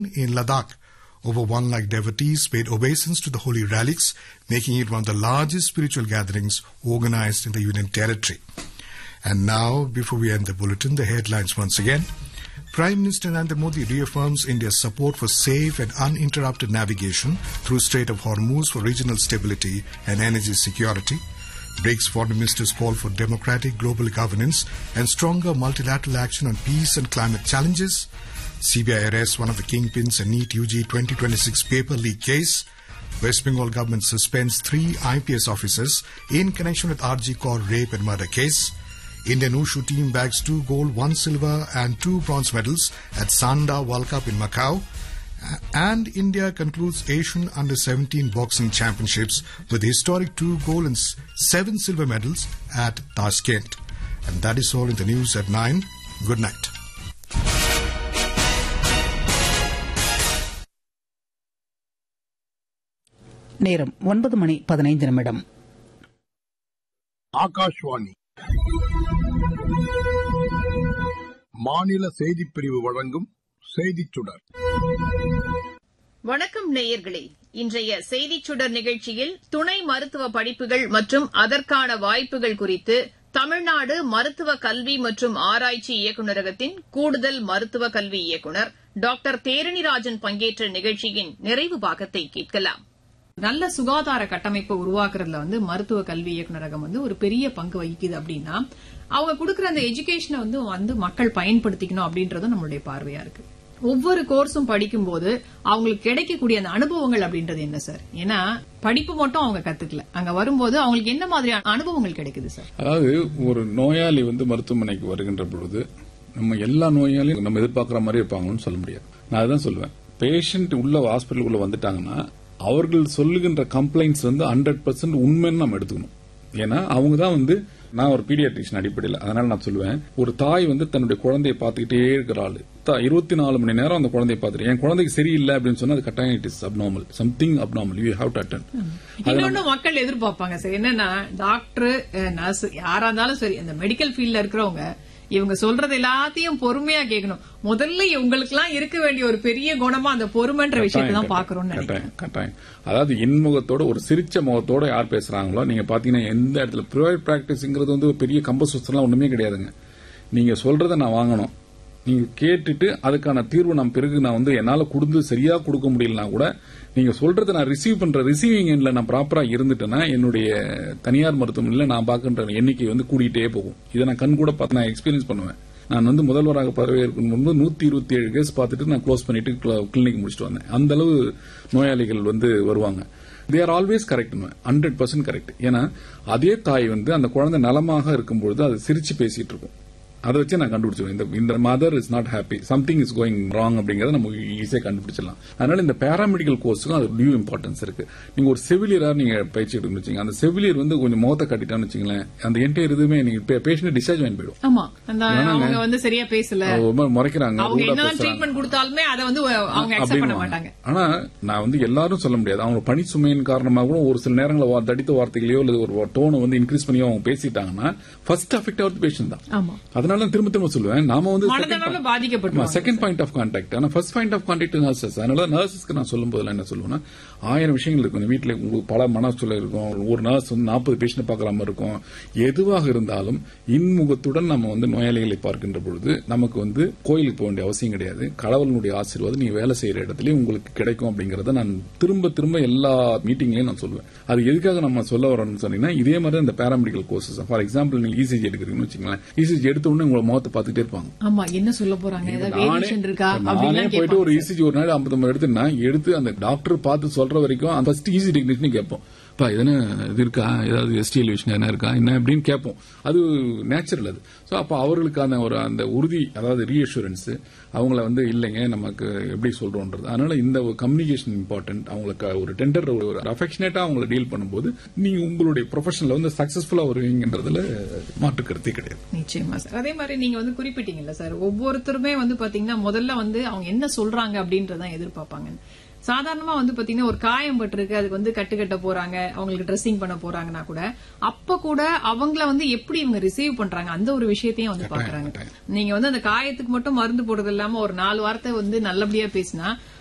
in Ladakh. Over one lakh devotees paid obeisance to the holy relics, making it one of the largest spiritual gatherings organized in the Union Territory. And now, before we end the bulletin, the headlines once again. Prime Minister Narendra Modi reaffirms India's support for safe and uninterrupted navigation through Strait of Hormuz for regional stability and energy security. BRICS foreign ministers call for democratic global governance and stronger multilateral action on peace and climate challenges. CBI arrests one of the kingpins in NEET UG 2026 paper leak case. West Bengal government suspends three IPS officers in connection with RG Kaur rape and murder case. Indian Wushu team bags two gold, one silver and two bronze medals at Sanda World Cup in Macau. And India concludes Asian Under-17 Boxing Championships with historic two gold and seven silver medals at Tashkent. And that is all in the news at 9. Good night. நேரம் ஒன்பது மணி பதினைந்து நிமிடம் ஆகாஷ்வாணி மாநில செய்திப் பிரிவு வழங்கும் செய்திச் சுடர் வணக்கம் நேயர்களே இன்றைய செய்திச் சுடர் நிகழ்ச்சியில் துணை மருத்துவ படிப்புகள் மற்றும் அதற்கான வாய்ப்புகள் குறித்து தமிழ்நாடு மருத்துவ கல்வி மற்றும் ஆராய்ச்சி இயக்குநரகத்தின் கூடுதல் மருத்துவ கல்வி இயக்குநர் டாக்டர் தேரணிராஜன் பங்கேற்ற நிகழ்ச்சியின் நிறைவு பாகத்தை கேட்கலாம் நல்ல சுகாதார கட்டமைப்பை உருவாக்குறதுல வந்து மருத்துவ கல்வி இயக்குநரகம் வந்து ஒரு பெரிய பங்கு வகிக்குது அப்படின்னா அவங்க கொடுக்கற அந்த எஜுகேஷனை வந்து வந்து மக்கள் பயன்படுத்திக்கணும் அப்படின்றதும் நம்மளுடைய பார்வையா இருக்கு ஒவ்வொரு கோர்ஸும் படிக்கும்போது அவங்களுக்கு கிடைக்கக்கூடிய அந்த அனுபவங்கள் அப்படின்றது என்ன சார் ஏன்னா படிப்பு மட்டும் அவங்க கத்துக்கல அங்க வரும்போது அவங்களுக்கு என்ன மாதிரியான அனுபவங்கள் கிடைக்குது சார் அதாவது ஒரு நோயாளி வந்து மருத்துவமனைக்கு வருகின்ற பொழுது நம்ம எல்லா நோயாளியும் நம்ம எதிர்பார்க்கிற மாதிரி இருப்பாங்கன்னு சொல்ல முடியாது நான் அதான் சொல்லுவேன் பேஷண்ட் உள்ள ஹாஸ்பிட்டலுக்குள்ள வந்துட்டாங்கன்னா அவர்கள் சொல்லுகின்ற கம்ப்ளைண்ட்ஸ் வந்து ஹண்ட்ரட் பர்சன்ட் உண்மைன்னு நம்ம எடுத்துக்கணும் ஏன்னா அவங்க தான் வந்து நான் ஒரு பீடியாட்ரிஷன் அடிப்படையில் அதனால நான் சொல்லுவேன் ஒரு தாய் வந்து தன்னுடைய குழந்தையை பார்த்துக்கிட்டே இருக்கிற ஆளு இருபத்தி நாலு மணி நேரம் அந்த குழந்தைய பார்த்துட்டு என் குழந்தைக்கு சரியில்லை அப்படின்னு சொன்னா அது கட்டாயம் it is abnormal something abnormal you have to attend இன்னொன்னு மக்கள் எதிர்பார்ப்பாங்க சார் என்னன்னா டாக்டர் நர்ஸ் யாரா இருந்தாலும் சரி அந்த மெடிக்கல் ஃபீல்ட்ல இருக்கிறவங்க இவங்க சொல்றது எல்லாத்தையும் பொறுமையா கேட்கணும் முதல்ல இவங்களுக்கு எல்லாம் இருக்க வேண்டிய ஒரு பெரிய குணமா அந்த பொறுமைன்ற விஷயத்தை தான் பாக்குறோம்னு நினைக்கிறேன் கட்டாயம் அதாவது இன்முகத்தோட ஒரு சிரிச்ச முகத்தோட யார் பேசுறாங்களோ நீங்க பாத்தீங்கன்னா எந்த இடத்துல ப்ரைவேட் பிராக்டிஸ்ங்கிறது வந்து ஒரு பெரிய கம்பசூசலாம் ஒண்ணுமே கிடையாதுங்க நீங்க சொல்றதை நான் வாங்கணும் நீங்க கேட்டுட்டு அதுக்கான தீர்வு நான் பிறகு நான் வந்து என்னால கொடுத்து சரியா கொடுக்க முடியலனா கூட நீங்க சொல்றதை நான் ரிசீவ் பண்ற ரிசீவிங் எண்ட்ல நான் ப்ராப்பரா இருந்துட்டேன்னா என்னுடைய தனியார் மருத்துவமனையில் நான் பார்க்கின்ற எண்ணிக்கை வந்து கூடிட்டே போகும் இதை நான் கண் கூட பார்த்து நான் எக்ஸ்பீரியன்ஸ் பண்ணுவேன் நான் வந்து முதல்வராக பதவியேற்கும் முன்பு நூத்தி இருபத்தி ஏழு கேஸ் பார்த்துட்டு நான் க்ளோஸ் பண்ணிட்டு கிளினிக் முடிச்சுட்டு வந்தேன் அந்த அளவு நோயாளிகள் வந்து வருவாங்க they are always correct hundred percent correct ஏன்னா அதே தாய் வந்து அந்த குழந்தை நலமாக இருக்கும்பொழுது அது சிரிச்சு பேசிட்டு இருக்கும் அதை வச்சு நான் கண்டுபிடிச்சிருவேன் இந்த இந்த mother is not happy something is going wrong அப்படிங்கறத நம்ம ஈஸியாக கண்டுபிடிச்சிடலாம் அதனால இந்த பேராமெடிக்கல் கோர்ஸுக்கும் அது டியூ இம்பார்ட்டன்ஸ் இருக்கு நீங்க ஒரு செவிலியரா நீங்க பயிற்சி எடுக்கணும் வச்சுங்க அந்த செவிலியர் வந்து கொஞ்சம் முகத்தை கட்டிட்டான்னு வச்சுங்களேன் அந்த என்டையர் இதுவுமே நீங்க பேஷண்ட் டிஸ்சார்ஜ் வாங்கி போயிடும் ஆமா அந்த அவங்க வந்து சரியா பேசல ரொம்ப முறைக்கிறாங்க அவங்க ரூடா என்ன பேசுறாங்க ட்ரீட்மெண்ட் கொடுத்தாலுமே அதை வந்து அவங்க அக்செப்ட் பண்ண மாட்டாங்க ஆனா நான் வந்து எல்லாரும் சொல்ல முடியாது அவங்க பணி சுமையின் காரணமாக கூட ஒரு சில நேரங்களில் தடித்த வார்த்தைகளையோ அல்லது ஒரு டோனை வந்து இன்க்ரீஸ் பண்ணியோ அவங்க பேசிட்டாங்கன்னா ஃபர்ஸ்ட் அஃபெக்ட் ஆகுது பேஷண்ட் தான் ஆமா அதனால தான் திரும்ப திரும்ப சொல்லுவேன் நாம வந்து மனதளவுல பாதிக்கப்பட்டுருவாங்க செகண்ட் பாயிண்ட் ஆஃப் கான்டாக்ட் ஆனா first point of contact nurses அதனால நர்சஸ்க்கு நான் சொல்லும் போதெல்லாம் என்ன சொல்லுவேன்னா ஆயிரம் விஷயங்கள் இருக்கும் வீட்டுல உங்களுக்கு பல மனசுல இருக்கும் ஒரு நர்ஸ் வந்து நாற்பது பேஷண்ட் பார்க்கற மாதிரி இருக்கும் எதுவாக இருந்தாலும் இன்முகத்துடன் நம்ம வந்து நோயாளிகளை பார்க்கின்ற பொழுது நமக்கு வந்து கோயிலுக்கு போக வேண்டிய அவசியம் கிடையாது கடவுளுடைய ஆசீர்வாதம் நீங்க வேலை செய்யற இடத்துலயும் உங்களுக்கு கிடைக்கும் அப்படிங்கறத நான் திரும்ப திரும்ப எல்லா மீட்டிங்லயும் நான் சொல்லுவேன் அது எதுக்காக நம்ம சொல்ல வரோம்னு சொன்னீங்கன்னா இதே மாதிரி இந்த பேராமெடிக்கல் கோர்சஸ் ஃபார் எக்ஸாம்பிள் நீங்க இசிஜி எடுக்கிறீங்கன்னு வச்சுங்களேன் இசிஜி எடுத்த உடனே உங்களை முகத்தை பார்த்துட்டே இருப்பாங்க ஆமா என்ன சொல்ல போறாங்க ஏதாவது வேரியேஷன் இருக்கா நானே அப்படின்னு போயிட்டு ஒரு இசிஜி ஒரு நாள் ஐம்பது எடுத்துனா எடுத்து அந்த டாக்டர் பார்த்து சொல்ற வரைக்கும் அந்த ஃபர்ஸ்ட் ஈஸி டெக்னீஷியன் கேட்போம் பா எதனா இது இருக்கா ஏதாவது எஸ்டிஎல் விஷயம் எதனா இருக்கா என்ன அப்படின்னு கேட்போம் அது நேச்சுரல் அது ஸோ அப்போ அவர்களுக்கான ஒரு அந்த உறுதி அதாவது ரீஅஷூரன்ஸ் அவங்கள வந்து இல்லைங்க நமக்கு எப்படி சொல்றோன்றது அதனால இந்த கம்யூனிகேஷன் இம்பார்ட்டன்ட் அவங்களுக்கு ஒரு டெண்டர் ஒரு அஃபெக்ஷனேட்டா அவங்கள டீல் பண்ணும்போது நீங்க உங்களுடைய ப்ரொஃபஷனில் வந்து சக்சஸ்ஃபுல்லா வருவீங்கன்றதுல மாற்று கருத்தே கிடையாது நிச்சயமா சார் அதே மாதிரி நீங்க வந்து குறிப்பிட்டீங்கல்ல சார் ஒவ்வொருத்தருமே வந்து பாத்தீங்கன்னா முதல்ல வந்து அவங்க என்ன சொல்றாங்க அப்படின்றதான் எதிர்பார்ப்பாங்க சாதாரணமா வந்து பாத்தீங்கன்னா ஒரு காயம் பட்டிருக்கு அதுக்கு வந்து கட்டு கட்ட போறாங்க அவங்களுக்கு ட்ரெஸ்ஸிங் பண்ண போறாங்கன்னா கூட அப்ப கூட அவங்கள வந்து எப்படி இவங்க ரிசீவ் பண்றாங்க அந்த ஒரு விஷயத்தையும் வந்து பாக்குறாங்க நீங்க வந்து அந்த காயத்துக்கு மட்டும் மருந்து போடுறது இல்லாம ஒரு நாலு வாரத்தை வந்து நல்லபடியா பேசினா